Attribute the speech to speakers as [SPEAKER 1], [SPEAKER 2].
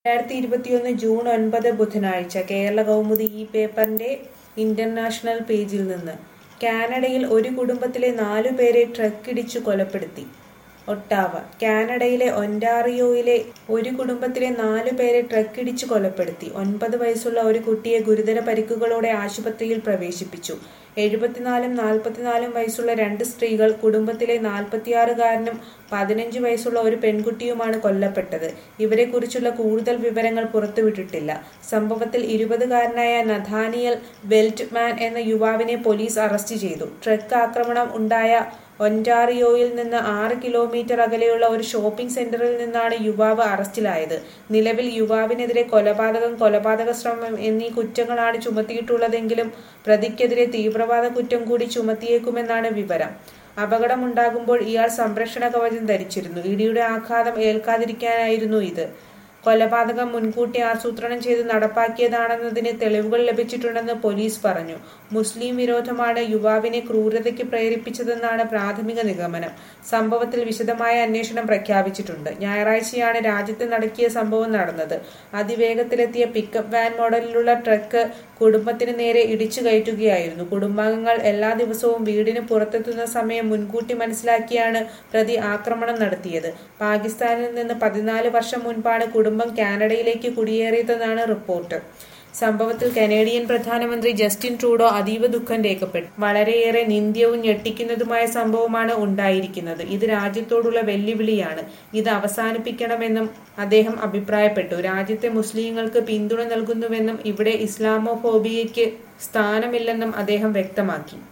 [SPEAKER 1] രണ്ടായിരത്തി ഇരുപത്തിയൊന്ന് ജൂൺ ഒൻപത് ബുധനാഴ്ച കേരള കൗമുദി ഈ പേപ്പറിന്റെ ഇന്റർനാഷണൽ പേജിൽ നിന്ന് കാനഡയിൽ ഒരു കുടുംബത്തിലെ നാലു പേരെ ട്രക്കിടിച്ചു കൊലപ്പെടുത്തി ഒട്ടാവ കാനഡയിലെ ഒൻറ്റാറിയോയിലെ ഒരു കുടുംബത്തിലെ നാലു പേരെ ട്രക്കിടിച്ചു കൊലപ്പെടുത്തി ഒൻപത് വയസ്സുള്ള ഒരു കുട്ടിയെ ഗുരുതര പരിക്കുകളോടെ ആശുപത്രിയിൽ പ്രവേശിപ്പിച്ചു എഴുപത്തിനാലും നാൽപ്പത്തിനാലും വയസ്സുള്ള രണ്ട് സ്ത്രീകൾ കുടുംബത്തിലെ നാൽപ്പത്തിയാറുകാരനും പതിനഞ്ച് വയസ്സുള്ള ഒരു പെൺകുട്ടിയുമാണ് കൊല്ലപ്പെട്ടത് ഇവരെക്കുറിച്ചുള്ള കൂടുതൽ വിവരങ്ങൾ പുറത്തുവിട്ടിട്ടില്ല സംഭവത്തിൽ ഇരുപതുകാരനായ നഥാനിയൽ വെൽറ്റ്മാൻ എന്ന യുവാവിനെ പോലീസ് അറസ്റ്റ് ചെയ്തു ട്രക്ക് ആക്രമണം ഉണ്ടായ ഒൻറ്റാറിയോയിൽ നിന്ന് ആറ് കിലോമീറ്റർ അകലെയുള്ള ഒരു ഷോപ്പിംഗ് സെന്ററിൽ നിന്നാണ് യുവാവ് അറസ്റ്റിലായത് നിലവിൽ യുവാവിനെതിരെ കൊലപാതകം കൊലപാതക ശ്രമം എന്നീ കുറ്റങ്ങളാണ് ചുമത്തിയിട്ടുള്ളതെങ്കിലും പ്രതിക്കെതിരെ തീവ്രവാദ കുറ്റം കൂടി ചുമത്തിയേക്കുമെന്നാണ് വിവരം അപകടമുണ്ടാകുമ്പോൾ ഇയാൾ സംരക്ഷണ കവചം ധരിച്ചിരുന്നു ഇടിയുടെ ആഘാതം ഏൽക്കാതിരിക്കാനായിരുന്നു ഇത് കൊലപാതകം മുൻകൂട്ടി ആസൂത്രണം ചെയ്ത് നടപ്പാക്കിയതാണെന്നതിന് തെളിവുകൾ ലഭിച്ചിട്ടുണ്ടെന്ന് പോലീസ് പറഞ്ഞു മുസ്ലിം വിരോധമാണ് യുവാവിനെ ക്രൂരതയ്ക്ക് പ്രേരിപ്പിച്ചതെന്നാണ് പ്രാഥമിക നിഗമനം സംഭവത്തിൽ വിശദമായ അന്വേഷണം പ്രഖ്യാപിച്ചിട്ടുണ്ട് ഞായറാഴ്ചയാണ് രാജ്യത്ത് നടക്കിയ സംഭവം നടന്നത് അതിവേഗത്തിലെത്തിയ പിക്കപ്പ് വാൻ മോഡലിലുള്ള ട്രക്ക് കുടുംബത്തിന് നേരെ ഇടിച്ചു കയറ്റുകയായിരുന്നു കുടുംബാംഗങ്ങൾ എല്ലാ ദിവസവും വീടിന് പുറത്തെത്തുന്ന സമയം മുൻകൂട്ടി മനസ്സിലാക്കിയാണ് പ്രതി ആക്രമണം നടത്തിയത് പാകിസ്ഥാനിൽ നിന്ന് പതിനാല് വർഷം മുൻപാണ് കുടുംബം കാനഡയിലേക്ക് കുടിയേറിയതെന്നാണ് റിപ്പോർട്ട് സംഭവത്തിൽ കനേഡിയൻ പ്രധാനമന്ത്രി ജസ്റ്റിൻ ട്രൂഡോ അതീവ ദുഃഖം രേഖപ്പെട്ടു വളരെയേറെ നിന്ദ്യവും ഞെട്ടിക്കുന്നതുമായ സംഭവമാണ് ഉണ്ടായിരിക്കുന്നത് ഇത് രാജ്യത്തോടുള്ള വെല്ലുവിളിയാണ് ഇത് അവസാനിപ്പിക്കണമെന്നും അദ്ദേഹം അഭിപ്രായപ്പെട്ടു രാജ്യത്തെ മുസ്ലിങ്ങൾക്ക് പിന്തുണ നൽകുന്നുവെന്നും ഇവിടെ ഇസ്ലാമോഫോബിയയ്ക്ക് സ്ഥാനമില്ലെന്നും അദ്ദേഹം വ്യക്തമാക്കി